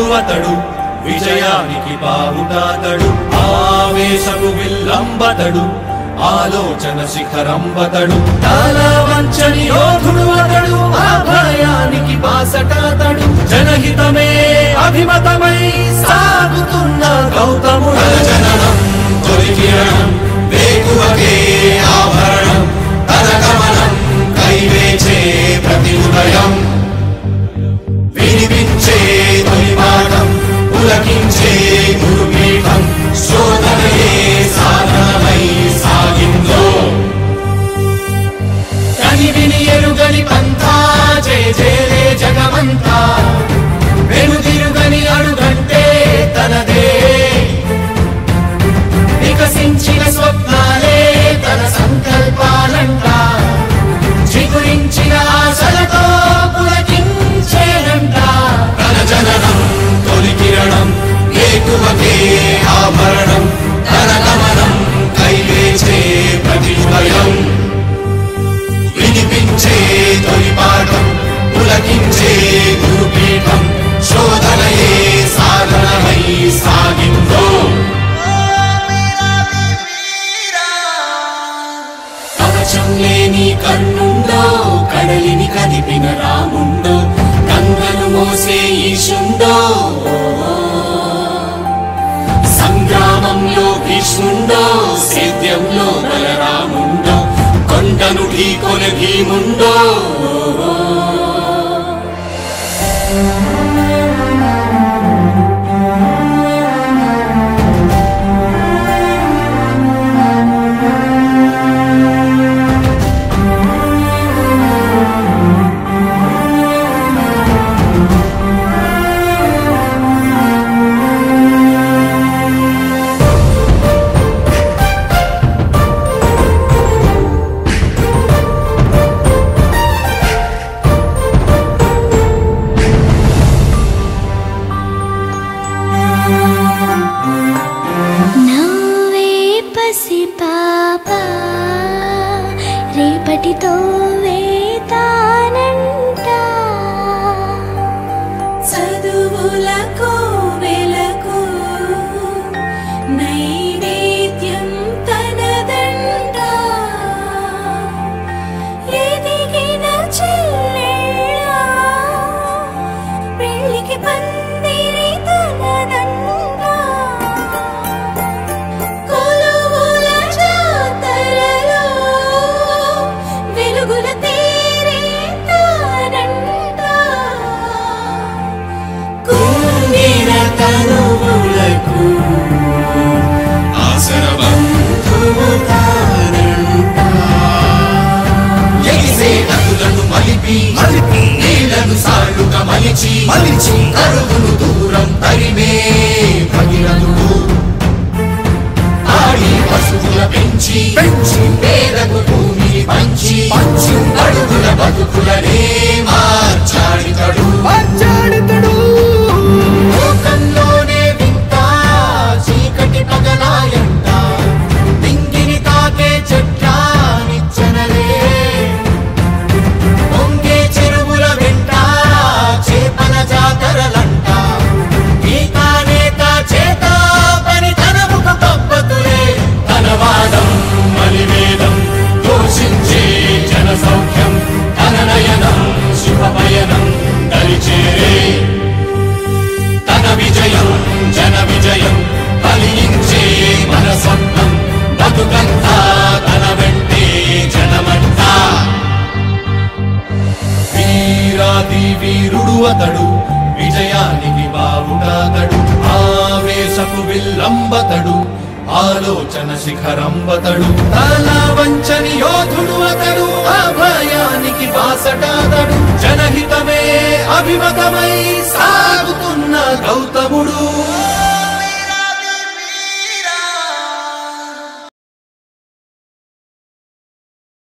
యోధుడు అతడు విజయానికి బావుటాతడు ఆవేశపు విల్లంబతడు ఆలోచన శిఖరంబతడు చాలా వంచని యోధుడు అతడు అభయానికి బాసటాతడు జనహితమే అభిమతమై సాగుతున్న గౌతముడు జననం తొలికిరణం వేకువకే ఆభరణం తన గమనం కైవేచే ప్రతి ఉదయం వినిపించే తొలిపాఠం పులకించే గురుపీఠం శోధనయే సాధనమై సాగిందో కని విని ఎరుగని పంథా జయ జయలే జగమంతా వెనుదిరుగని అడుగంటే తనదే వికసించిన స్వప్నాలే తన సంకల్పాలంట చిగురించిన ఆశలతో పులకించేనంట తన జననం తొలి కిరణం వేకువకే ఆభరణం తన గమనం కైవేచే ప్రతి ఉదయం వినిపించే తొలి పాఠం పులకించే గురుపీఠం శోధనయే సాధనమై సాగిందో కవచం లేని కన్నుండో కడలిని కదిపిన రాముండో గంగను మోసే ఈశుండో సంగ్రామంలో భీష్ముండో సేద్యంలో బలరాముండో కొండను ఢీకొన భీముండో నవ్వే పసి పాప రేపటితో వేతానంట చదువులకు వెలకు నైవేద్యం తనదంట ఎదిగిన చెల్లెళ్ళ పెళ్ళికి పందిరి తనదంట కొలువుల జాతరలో వెలుగుల తేరే తానంట కుంగిన తనువులకు ఆసరబంధువు తానంట. ఎగిసే నదులను మలిపి నీళ్లను సాళ్లుగా మలిచి మలిచి కరువును దూరం తరిమే భగీరథుడు ఆడి పశువుల పెంచి పెంచి పేదకు భూమిని పంచి పంచి అడుగుల బతుకులనే మార్చాడితడు లోకంలోనే వింత చీకటి పగలాయంట నింగిని తాకే చెట్ల నిచ్చనలే పొంగే చెరువుల వెంట చేపల జాతరలంట గీతా నేత చేత పని తన ముఖ పబ్బతులే తన వాదం మలివేదం దోషించే జన సౌఖ్యం తన నయనం శుభపయనం దరిచేరే తన విజయం జన విజయం ఫలించే మన స్వప్నం బతుకంతా తన వెంటే జనమంతా వీరాది వీరుడు అతడు విజయానికి బావుటాతడు ఆవేశపు విల్లంబతడు ఆలోచన శిఖరంబతడు తల వంచని యోధుడు అతడు అభయానికి బాసటాతడు జనహితమే అభిమతమై సాగుతున్న గౌతముడు